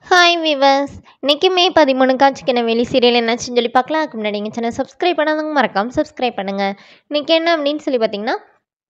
hi viewers இன்னைக்கு மே பதிமூணு காட்சிக்கின வெளி சீரியல் என்னாச்சுன்னு சொல்லி பார்க்கலாம் அதுக்கு முன்னாடி எங்கள் சேனல் சப்ஸ்கிரைப் பண்ணாதவங்க மறக்காமல் சப்ஸ்கிரைப் பண்ணுங்கள் இன்னைக்கு என்ன அப்படின்னு சொல்லி பார்த்தீங்கன்னா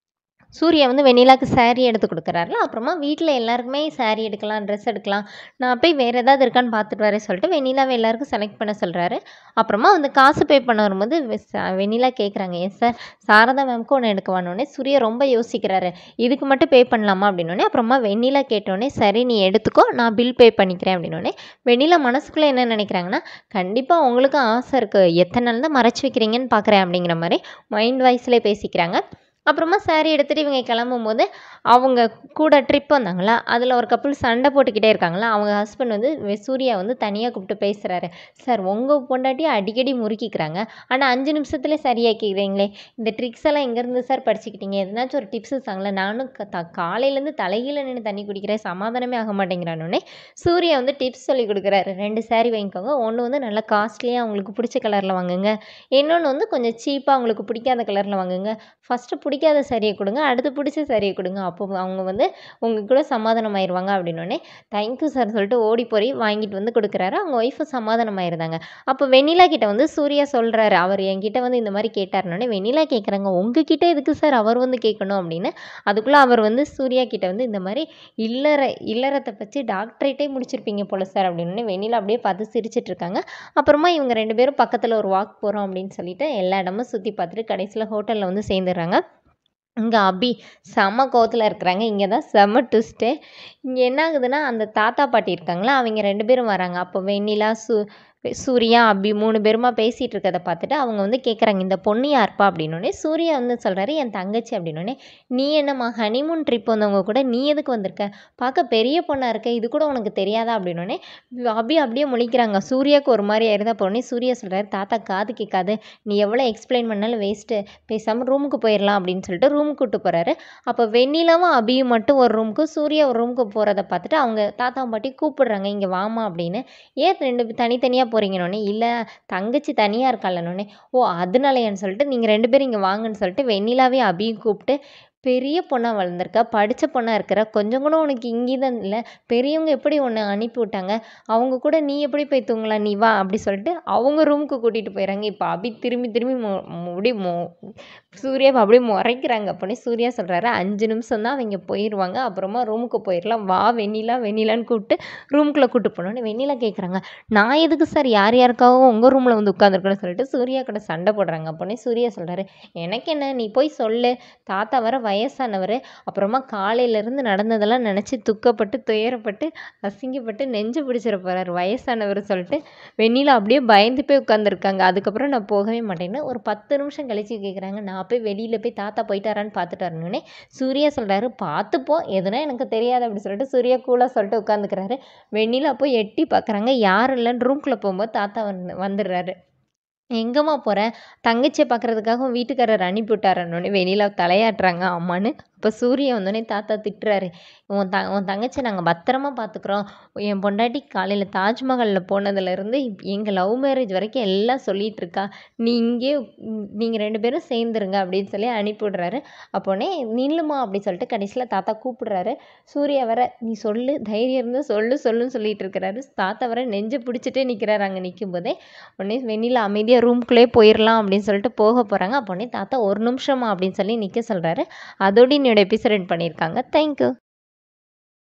சூர்யா வந்து வெண்ணிலாக்கு saree எடுத்து கொடுக்குறாருல அப்புறமா வீட்டில் எல்லாருக்குமே saree எடுக்கலாம் ட்ரெஸ் எடுக்கலாம் நான் போய் வேறு ஏதாவது இருக்கான்னு பார்த்துட்டு வரேன் சொல்லிட்டு வெண்ணிலாவை எல்லாருக்கும் செலக்ட் பண்ண சொல்கிறாரு அப்புறமா வந்து காசு பே பண்ண வரும்போது வெ- ச- வெண்ணிலா கேட்குறாங்க ஏன் சார் சாரதா மேம்க்கு ஒன்று எடுக்க வேணுன்னே சூர்யா ரொம்ப யோசிக்கிறாரு இதுக்கு மட்டும் பே பண்ணலாமா அப்படின்னோடனே அப்புறமா வெண்ணிலா கேட்டோடனே சரி நீ எடுத்துக்கோ நான் பில் பே பண்ணிக்கிறேன் அப்படின்னோடனே வெண்ணிலா மனசுக்குள்ளே என்ன நினைக்கிறாங்கன்னா கண்டிப்பாக உங்களுக்கும் ஆசை இருக்குது எத்தனை நாள் தான் மறைச்சி வைக்கிறீங்கன்னு பார்க்குறேன் அப்படிங்கிற மாதிரி மைண்ட் வாய்ஸ்லேயே பேசிக்கிறாங்க அப்புறமா saree எடுத்துகிட்டு இவங்க கிளம்பும்போது அவங்க கூட ட்ரிப் வந்தாங்களா அதில் ஒரு கப்பல் சண்டை போட்டுக்கிட்டே இருக்காங்களா அவங்க ஹஸ்பண்ட் வந்து வெ- சூர்யா வந்து தனியாக கூப்பிட்டு பேசுகிறாரு சார் உங்கள் பொண்டாட்டியை அடிக்கடி முறுக்கிக்கிறாங்க ஆனால் அஞ்சு நிமிஷத்துல சரியாக்கிக்கிறீங்களே இந்த ட்ரிக்ஸ் எல்லாம் எங்கேருந்து சார் படிச்சுக்கிட்டீங்க எதனாச்சும் ஒரு டிப்ஸ் தாங்களே நானும் க- த காலையிலேருந்து தலைகீழ நின்று தண்ணி குடிக்கிறேன் சமாதானமே ஆக மாட்டேங்கிறானே சூர்யா வந்து டிப்ஸ் சொல்லி கொடுக்குறாரு ரெண்டு saree வாங்கிக்கோங்க ஒன்று வந்து நல்லா காஸ்ட்லியாக அவங்களுக்கு பிடிச்ச கலரில் வாங்குங்க இன்னொன்று வந்து கொஞ்சம் சீப்பாக அவங்களுக்கு பிடிக்காத கலரில் வாங்குங்க ஃபஸ்ட்டு பிடிக்காத சரியை கொடுங்க அடுத்து பிடிச்ச சரியை கொடுங்க அப்போ அவங்க வந்து உங்க கூட சமாதானம் ஆயிடுவாங்க அப்படின்னோடனே தேங்க்யூ சார் சொல்லிட்டு ஓடி போய் வாங்கிட்டு வந்து கொடுக்குறாரு அவங்க ஒய்ஃபு சமாதானம் ஆயிருந்தாங்க அப்போ வெண்ணிலா கிட்ட வந்து சூர்யா சொல்கிறாரு அவர் என்கிட்ட வந்து இந்த மாதிரி கேட்டாருனோடனே வெண்ணிலா கேட்குறாங்க உங்ககிட்ட எதுக்கு சார் அவர் வந்து கேட்கணும் அப்படின்னு அதுக்குள்ளே அவர் வந்து சூர்யா கிட்ட வந்து இந்த மாதிரி இல்லற இல்லறத்தை பற்றி டாக்டரேட்டே முடிச்சிருப்பீங்க போல சார் அப்படின்னு வெண்ணிலா அப்படியே பார்த்து சிரிச்சிட்டு இருக்காங்க அப்புறமா இவங்க ரெண்டு பேரும் பக்கத்தில் ஒரு வாக் போகிறோம் அப்படின்னு சொல்லிட்டு எல்லா இடமும் சுற்றி பார்த்துட்டு கடைசியில் ஹோட்டலில் வந்து சேர்ந்துடுறாங்க இங்கே அபி செம கோவத்தில் இருக்கிறாங்க இங்கே தான் செம ட்விஸ்ட்டு இங்கே என்ன ஆகுதுன்னா அந்த தாத்தா பாட்டி இருக்காங்களா அவங்க ரெண்டு பேரும் வராங்க அப்போ வெண்ணிலா சூ சூர்யா அபி மூணு பேருமா பேசிகிட்டு இருக்கதை பார்த்துட்டு அவங்க வந்து கேட்குறாங்க இந்த பொண்ணு யார்ப்பா அப்படின்னோடனே சூர்யா வந்து சொல்கிறாரு என் தங்கச்சி அப்படின்னோடனே நீ என்னம்மா ஹனிமூன் ட்ரிப் வந்தவங்க கூட நீ எதுக்கு வந்திருக்க பார்க்க பெரிய பொண்ணாக இருக்க இது கூட உனக்கு தெரியாதா அப்படின்னோடனே அபி அப்படியே முழிக்கிறாங்க சூர்யாவுக்கு ஒரு மாதிரி ஆயிருந்தா போனே சூர்யா சொல்கிறாரு தாத்தா காது கேட்காது நீ எவ்வளோ எக்ஸ்பிளைன் பண்ணாலும் வேஸ்ட்டு பேசாமல் ரூமுக்கு போயிடலாம் அப்படின்னு சொல்லிட்டு ரூமுக்கு கூட்டு போகிறாரு அப்போ வெண்ணிலாவும் அபியும் மட்டும் ஒரு ரூமுக்கு சூர்யா ஒரு ரூமுக்கு போகிறத பார்த்துட்டு அவங்க தாத்தா பாட்டி கூப்பிடுறாங்க இங்கே வாமா அப்படின்னு ஏன் ரெண்டு பேர் தனித்தனியாக போகிறீங்கன்னொன்னே இல்லை தங்கச்சி தனியாக இருக்காளன்னொன்னே ஓ அதனாலயான்னு சொல்லிட்டு நீங்கள் ரெண்டு பேரும் இங்கே வாங்கன்னு சொல்லிட்டு வெண்ணிலாவே அபியும் கூப்பிட்டு பெரிய பொண்ணாக வளர்ந்துருக்க படித்த பொண்ணாக இருக்கிற கொஞ்சம் கூட உனக்கு இங்கீதம் இல்லை பெரியவங்க எப்படி உன்னை அனுப்பி விட்டாங்க அவங்க கூட நீ எப்படி போய் தூங்கலாம் நீ வா அப்படி சொல்லிட்டு அவங்க ரூமுக்கு கூட்டிகிட்டு போயிடறாங்க இப்போ அபி திரும்பி திரும்பி மொ முடி மொ சூர்யாவை அப்படியே முறைக்கிறாங்க அப்போனே சூர்யா சொல்கிறாரு அஞ்சு நிமிஷம் தான் அவங்க போயிடுவாங்க அப்புறமா ரூமுக்கு போயிடலாம் வா வெண்ணிலா வெண்ணிலான்னு கூப்பிட்டு ரூமுக்குள்ளே கூப்பிட்டு போனோன்னே வெண்ணிலா கேட்குறாங்க நான் எதுக்கு சார் யார் யாருக்காகவும் உங்கள் ரூமில் வந்து உட்காந்துருக்கணும்னு சொல்லிட்டு சூர்யா கூட சண்டை போடுறாங்க அப்போனே சூர்யா சொல்கிறாரு எனக்கு என்ன நீ போய் சொல்லு தாத்தா வர வயசானவர் அப்புறமா காலையிலேருந்து நடந்ததெல்லாம் நினச்சி துக்கப்பட்டு துயரப்பட்டு அசிங்கப்பட்டு நெஞ்சு பிடிச்சிட போகிறாரு வயசானவர் சொல்லிட்டு வெண்ணிலா அப்படியே பயந்து போய் உட்காந்துருக்காங்க அதுக்கப்புறம் நான் போகவே மாட்டேன்னு ஒரு பத்து நிமிஷம் கழிச்சு கேட்குறாங்க நான் போய் வெளியில் போய் தாத்தா போயிட்டாரான்னு பார்த்துட்டு வரணுன்னே சூர்யா சொல்கிறாரு பார்த்துப்போ எதுனா எனக்கு தெரியாது அப்படி சொல்லிட்டு சூர்யா கூலாக சொல்லிட்டு உட்காந்துக்கிறாரு வெண்ணிலா போய் எட்டி பார்க்குறாங்க யாரும் இல்லைன்னு ரூம்குள்ளே போகும்போது தாத்தா வந்து வந்துடுறாரு எங்கம்மா போகிற தங்கச்சியை பார்க்குறதுக்காக உன் வீட்டுக்காரர் அனுப்பி விட்டாரன்னொடனே வெண்ணிலா தலையாட்டுறாங்க அம்மான்னு அப்போ சூர்யா வந்தோடனே தாத்தா திட்டுறாரு உன் த உன் தங்கச்சி நாங்கள் பத்திரமா பார்த்துக்குறோம் என் பொண்டாட்டி காலையில் தாஜ்மஹாலில் போனதுலேருந்து எங்கள் லவ் மேரேஜ் வரைக்கும் எல்லாம் சொல்லிட்டு இருக்கா நீ இங்கே நீங்கள் ரெண்டு பேரும் சேர்ந்துருங்க அப்படின்னு சொல்லி அனுப்பி விடுறாரு அப்போனே நில்லுமா அப்படி சொல்லிட்டு கடைசியில் தாத்தா கூப்பிடுறாரு சூர்யா வர நீ சொல்லு தைரியம் இருந்தால் சொல்லு சொல்லுன்னு சொல்லிட்டு இருக்கிறாரு தாத்தா வர நெஞ்சு பிடிச்சிட்டே நிற்கிறாரு அங்கே நிற்கும் போதே உடனே வெண்ணிலா அமைதியாக ரூம்குள்ளே போயிடலாம் அப்படின்னு சொல்லிட்டு போக போகிறாங்க அப்போனே தாத்தா ஒரு நிமிஷமா அப்படின்னு சொல்லி நிற்க சொல்கிறாரு அதோடு என்னோட எபிசோட் பண்ணியிருக்காங்க தேங்க்யூ